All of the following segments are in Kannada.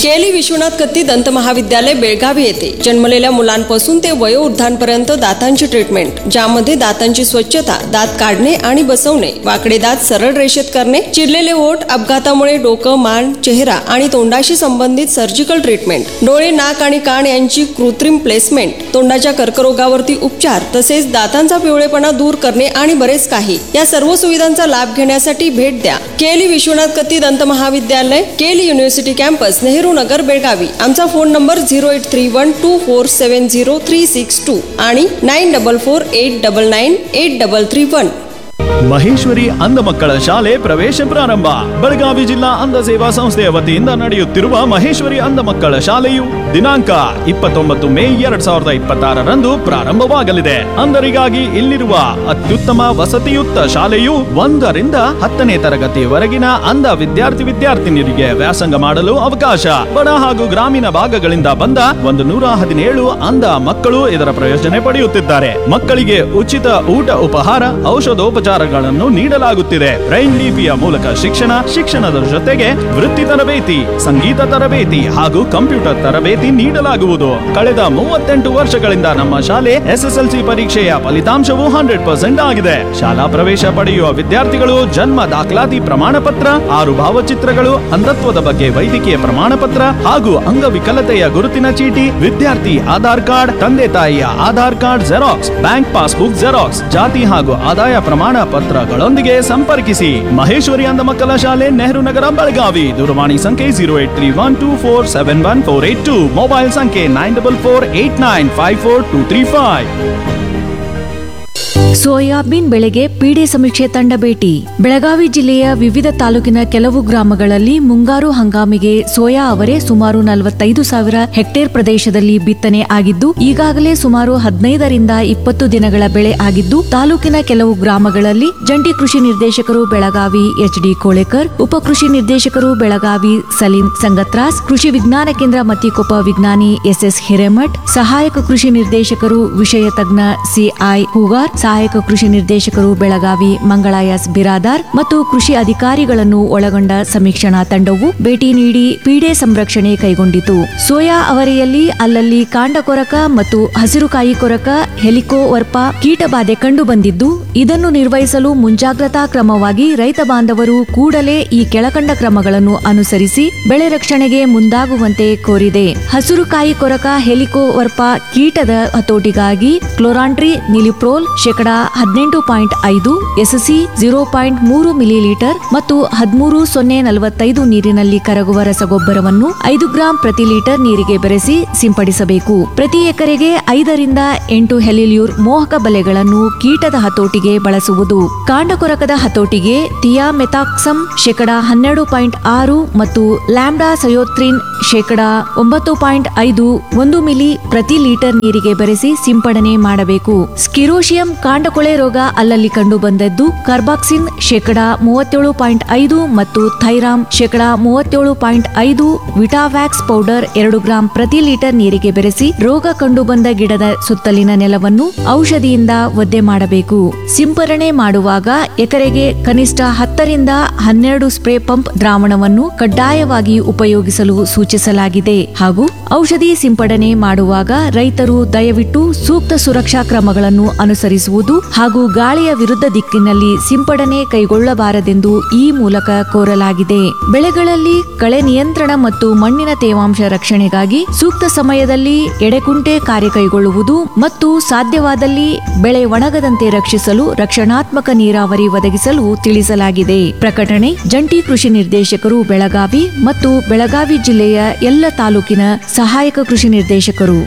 केली विश्वनाथ कत्ती दंत महाविद्यालय बेळगावी येथे जन्मलेल्या मुलांपासून ते वयोवृद्धांपर्यंत दातांची ट्रीटमेंट ज्यामध्ये दातांची स्वच्छता दात काढणे आणि बसवणे वाकडे दात सरळ रेषेत करणे चिरलेले ओठ अपघातामुळे डोकं मान चेहरा आणि तोंडाशी संबंधित सर्जिकल ट्रीटमेंट डोळे नाक आणि कान यांची कृत्रिम प्लेसमेंट तोंडाच्या कर्करोगावरती उपचार तसेच दातांचा पिवळेपणा दूर करणे आणि बरेच काही या सर्व सुविधांचा लाभ घेण्यासाठी भेट द्या केली विश्वनाथ कत्ती दंत महाविद्यालय KLE university campus Nehru Nagar Belagavi आमचा phone number zero eight three one two four seven zero three six two आणि nine double four eight double nine eight double three one Maheshwari ಅಂಧ ಮಕ್ಕಳ ಶಾಲೆ ಪ್ರವೇಶ ಪ್ರಾರಂಭ ಬೆಳಗಾವಿ ಜಿಲ್ಲಾ ಅಂಧ ಸೇವಾ ಸಂಸ್ಥೆಯ ವತಿಯಿಂದ ನಡೆಯುತ್ತಿರುವ ಮಹೇಶ್ವರಿ ಅಂಧ ಮಕ್ಕಳ ಶಾಲೆಯು ದಿನಾಂಕ ಇಪ್ಪತ್ತೊಂಬತ್ತು ಮೇ ಎರಡ್ ಸಾವಿರದ ಇಪ್ಪತ್ತಾರರಂದು ಪ್ರಾರಂಭವಾಗಲಿದೆ ಅಂಧರಿಗಾಗಿ ಇಲ್ಲಿರುವ ಅತ್ಯುತ್ತಮ ವಸತಿಯುಕ್ತ ಶಾಲೆಯು ಒಂದರಿಂದ ಹತ್ತನೇ ತರಗತಿಯವರೆಗಿನ ಅಂಧ ವಿದ್ಯಾರ್ಥಿ ವಿದ್ಯಾರ್ಥಿನಿಯರಿಗೆ ವ್ಯಾಸಂಗ ಮಾಡಲು ಅವಕಾಶ ಬಡ ಹಾಗೂ ಗ್ರಾಮೀಣ ಭಾಗಗಳಿಂದ ಬಂದ ಒಂದು ನೂರ ಹದಿನೇಳು ಅಂಧ ಮಕ್ಕಳು ಇದರ ಪ್ರಯೋಜನೆ ಪಡೆಯುತ್ತಿದ್ದಾರೆ ಮಕ್ಕಳಿಗೆ ಉಚಿತ ಊಟ ಉಪಹಾರ ಔಷಧೋಪಚಾರಗಳನ್ನು ನೀಡಲಾಗುತ್ತಿದೆ ಬ್ರೈನ್ ಲಿಪಿಯ ಮೂಲಕ ಶಿಕ್ಷಣ ಶಿಕ್ಷಣದ ಜೊತೆಗೆ ವೃತ್ತಿ ತರಬೇತಿ ಸಂಗೀತ ತರಬೇತಿ ಹಾಗೂ ಕಂಪ್ಯೂಟರ್ ತರಬೇತಿ ನೀಡಲಾಗುವುದು ಕಳೆದ ಮೂವತ್ತೆಂಟು ವರ್ಷಗಳಿಂದ ನಮ್ಮ ಶಾಲೆ ಎಸ್ಎಸ್ಎಲ್ಸಿ ಪರೀಕ್ಷೆಯ ಫಲಿತಾಂಶವು ಹಂಡ್ರೆಡ್ ಪರ್ಸೆಂಟ್ ಆಗಿದೆ ಶಾಲಾ ಪ್ರವೇಶ ಪಡೆಯುವ ವಿದ್ಯಾರ್ಥಿಗಳು ಜನ್ಮ ದಾಖಲಾತಿ ಪ್ರಮಾಣ ಪತ್ರ ಆರು ಭಾವಚಿತ್ರಗಳು ಅಂಧತ್ವದ ಬಗ್ಗೆ ವೈದ್ಯಕೀಯ ಪ್ರಮಾಣ ಪತ್ರ ಹಾಗೂ ಅಂಗವಿಕಲತೆಯ ಗುರುತಿನ ಚೀಟಿ ವಿದ್ಯಾರ್ಥಿ ಆಧಾರ್ ಕಾರ್ಡ್ ತಂದೆ ತಾಯಿಯ Aadhaar card xerox bank passbook xerox ಜಾತಿ ಹಾಗೂ ಆದಾಯ ಪ್ರಮಾಣ ಪತ್ರಗಳೊಂದಿಗೆ ಸಂಪರ್ಕಿಸಿ ಮಹೇಶ್ವರಿ ಅಂಧ ಮಕ್ಕಳ ಶಾಲೆ ನೆಹರು ನಗರ ಬೆಳಗಾವಿ ದೂರವಾಣಿ ಸಂಖ್ಯೆ zero eight three one two four seven one four eight two mobile ಸಂಖ್ಯೆ nine double four eight nine five four two three five soybean ಬೆಳೆಗೆ ಪೀಡೆ ಸಮೀಕ್ಷೆ ತಂಡ ಭೇಟಿ ಬೆಳಗಾವಿ ಜಿಲ್ಲೆಯ ವಿವಿಧ ತಾಲೂಕಿನ ಕೆಲವು ಗ್ರಾಮಗಳಲ್ಲಿ ಮುಂಗಾರು ಹಂಗಾಮಿಗೆ ಸೋಯಾ ಅವರೆ ಸುಮಾರು ನಲವತ್ತೈದು ಸಾವಿರ ಹೆಕ್ಟೇರ್ ಪ್ರದೇಶದಲ್ಲಿ ಬಿತ್ತನೆ ಆಗಿದ್ದು ಈಗಾಗಲೇ ಸುಮಾರು ಹದಿನೈದರಿಂದ ಇಪ್ಪತ್ತು ದಿನಗಳ ಬೆಳೆ ಆಗಿದ್ದು ತಾಲೂಕಿನ ಕೆಲವು ಗ್ರಾಮಗಳಲ್ಲಿ ಜಂಟಿ ಕೃಷಿ ನಿರ್ದೇಶಕರು ಬೆಳಗಾವಿ ಎಚ್ಡಿ ಕೋಳೆಕರ್ ಉಪ ಕೃಷಿ ನಿರ್ದೇಶಕರು ಬೆಳಗಾವಿ ಸಲೀಂ ಸಂಗತ್ರಾಸ್ ಕೃಷಿ ವಿಜ್ಞಾನ ಕೇಂದ್ರ ಮತ್ತಿಕೊಪ್ಪ ವಿಜ್ಞಾನಿ ಎಸ್ಎಸ್ ಹಿರೇಮಠ್ ಸಹಾಯಕ ಕೃಷಿ ನಿರ್ದೇಶಕರು ವಿಷಯ ತಜ್ಞ ಸಿಐ ಹೂಗಾರ್ ಸಹಾಯಕ ಕೃಷಿ ನಿರ್ದೇಶಕರು ಬೆಳಗಾವಿ ಮಂಗಳ ಎಸ್ ಬಿರಾದಾರ್ ಮತ್ತು ಕೃಷಿ ಅಧಿಕಾರಿಗಳನ್ನು ಒಳಗೊಂಡ ಸಮೀಕ್ಷಣಾ ತಂಡವು ಭೇಟಿ ನೀಡಿ ಪೀಡೆ ಸಂರಕ್ಷಣೆ ಕೈಗೊಂಡಿತು ಸೋಯಾ ಅವರೆಯಲ್ಲಿ ಅಲ್ಲಲ್ಲಿ ಕಾಂಡ ಕೊರಕ ಮತ್ತು ಹಸಿರುಕಾಯಿ ಕೊರಕ ಹೆಲಿಕೋವರ್ಪ ಕೀಟಬಾಧೆ ಕಂಡು ಬಂದಿದ್ದು ಇದನ್ನು ನಿರ್ವಹಿಸಲು ಮುಂಜಾಗ್ರತಾ ಕ್ರಮವಾಗಿ ರೈತ ಬಾಂಧವರು ಕೂಡಲೇ ಈ ಕೆಳಕಂಡ ಕ್ರಮಗಳನ್ನು ಅನುಸರಿಸಿ ಬೆಳೆ ರಕ್ಷಣೆಗೆ ಮುಂದಾಗುವಂತೆ ಕೋರಿದೆ ಹಸಿರುಕಾಯಿ ಕೊರಕ ಹೆಲಿಕೋವರ್ಪ ಕೀಟದ ಹತೋಟಿಗಾಗಿ ಕ್ಲೋರಾಂಟ್ರಿ ನಿಲಿಪ್ರೋಲ್ ಶೇಕಡಾ ಹದಿನೆಂಟು ಪಾಯಿಂಟ್ ಐದು ಎಸ್ಎಸ್ಸಿ ಜೀರೋ ಪಾಯಿಂಟ್ ಮೂರು ಮಿಲಿ ಲೀಟರ್ ಮತ್ತು ಹದಿಮೂರು ಸೊನ್ನೆ ನಲವತ್ತೈದು ನೀರಿನಲ್ಲಿ ಕರಗುವ ರಸಗೊಬ್ಬರವನ್ನು ಐದು ಗ್ರಾಂ ಪ್ರತಿ ಲೀಟರ್ ನೀರಿಗೆ ಬೆರೆಸಿ ಸಿಂಪಡಿಸಬೇಕು ಪ್ರತಿ ಎಕರೆಗೆ ಐದರಿಂದ ಎಂಟು ಹೆಲಿಲ್ಯೂರ್ ಮೋಹಕ ಬಲೆಗಳನ್ನು ಕೀಟದ ಹತೋಟಿಗೆ ಬಳಸುವುದು ಕಾಂಡಕೊರಕದ ಹತೋಟಿಗೆ ಥಿಯಾಮೆಥಾಕ್ಸಮ್ ಶೇಕಡಾ ಹನ್ನೆರಡು ಪಾಯಿಂಟ್ ಆರು ಮತ್ತು ಲ್ಯಾಂಬ್ಡಾ ಸಯೋತ್ರಿನ್ ಶೇಕಡಾ ಒಂಬತ್ತು ಪಾಯಿಂಟ್ ಐದು ಒಂದು ಮಿಲಿ ಪ್ರತಿ ಲೀಟರ್ ನೀರಿಗೆ ಬೆರೆಸಿ ಸಿಂಪಡಣೆ ಮಾಡಬೇಕು ಸ್ಕಿರೋಶಿಯಂ ಕಾಂಡಕೊಳೆ ರೋಗ ಅಲ್ಲಲ್ಲಿ ಕಂಡು ಬಂದದ್ದು ಕಾರ್ಬಾಕ್ಸಿನ್ ಶೇಕಡಾ ಮೂವತ್ತೇಳು ಪಾಯಿಂಟ್ ಐದು ಮತ್ತು ಥೈರಾಮ್ ಶೇಕಡಾ ಮೂವತ್ತೇಳು ಪಾಯಿಂಟ್ ಐದು ವಿಟಾವ್ಯಾಕ್ಸ್ ಪೌಡರ್ ಎರಡು ಗ್ರಾಂ ಪ್ರತಿ ಲೀಟರ್ ನೀರಿಗೆ ಬೆರೆಸಿ ರೋಗ ಕಂಡುಬಂದ ಗಿಡದ ಸುತ್ತಲಿನ ನೆಲವನ್ನು ಔಷಧಿಯಿಂದ ಒದ್ದೆ ಮಾಡಬೇಕು ಸಿಂಪರಣೆ ಮಾಡುವಾಗ ಎಕರೆಗೆ ಕನಿಷ್ಠ ಹತ್ತರಿಂದ ಹನ್ನೆರಡು ಸ್ಪ್ರೇ ಪಂಪ್ ದ್ರಾವಣವನ್ನು ಕಡ್ಡಾಯವಾಗಿ ಉಪಯೋಗಿಸಲು ಸೂಚಿಸಲಾಗಿದೆ ಹಾಗೂ ಔಷಧಿ ಸಿಂಪಡಣೆ ಮಾಡುವಾಗ ರೈತರು ದಯವಿಟ್ಟು ಸೂಕ್ತ ಸುರಕ್ಷಾ ಕ್ರಮಗಳನ್ನು ಅನುಸರಿಸುವುದು ಹಾಗೂ ಗಾಳಿಯ ವಿರುದ್ಧ ದಿಕ್ಕಿನಲ್ಲಿ ಸಿಂಪಡಣೆ ಕೈಗೊಳ್ಳಬಾರದೆಂದು ಈ ಮೂಲಕ ಕೋರಲಾಗಿದೆ ಬೆಳೆಗಳಲ್ಲಿ ಕಳೆ ನಿಯಂತ್ರಣ ಮತ್ತು ಮಣ್ಣಿನ ತೇವಾಂಶ ರಕ್ಷಣೆಗಾಗಿ ಸೂಕ್ತ ಸಮಯದಲ್ಲಿ ಎಡೆಕುಂಟೆ ಕಾರ್ಯ ಕೈಗೊಳ್ಳುವುದು ಮತ್ತು ಸಾಧ್ಯವಾದಲ್ಲಿ ಬೆಳೆ ಒಣಗದಂತೆ ರಕ್ಷಿಸಲು ರಕ್ಷಣಾತ್ಮಕ ನೀರಾವರಿ ಒದಗಿಸಲು ತಿಳಿಸಲಾಗಿದೆ ಪ್ರಕಟಣೆ ಜಂಟಿ ಕೃಷಿ ನಿರ್ದೇಶಕರು ಬೆಳಗಾವಿ ಮತ್ತು ಬೆಳಗಾವಿ ಜಿಲ್ಲೆಯ ಎಲ್ಲ ತಾಲೂಕಿನ सहायक कृषी निर्देशकರು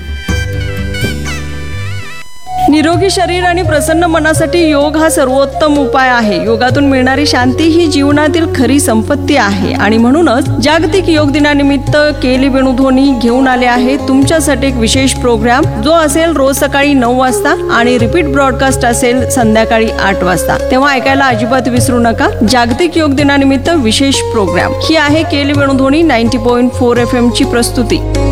निरोगी शरीर आणि प्रसन्न मनासाठी योग हा सर्वोत्तम उपाय आहे योगातून मिळणारी शांती ही जीवनातील खरी संपत्ती आहे आणि म्हणूनच जागतिक योग दिनानिमित्त केली वेणुध्वनी घेऊन आले आहे तुमच्यासाठी एक विशेष प्रोग्राम जो असेल रोज सकाळी नऊ वाजता आणि रिपीट ब्रॉडकास्ट असेल संध्याकाळी आठ वाजता तेव्हा ऐकायला अजिबात विसरू नका जागतिक योग दिनानिमित्त विशेष प्रोग्राम ही आहे KLE Venudhwani ninety point four F M ची प्रस्तुती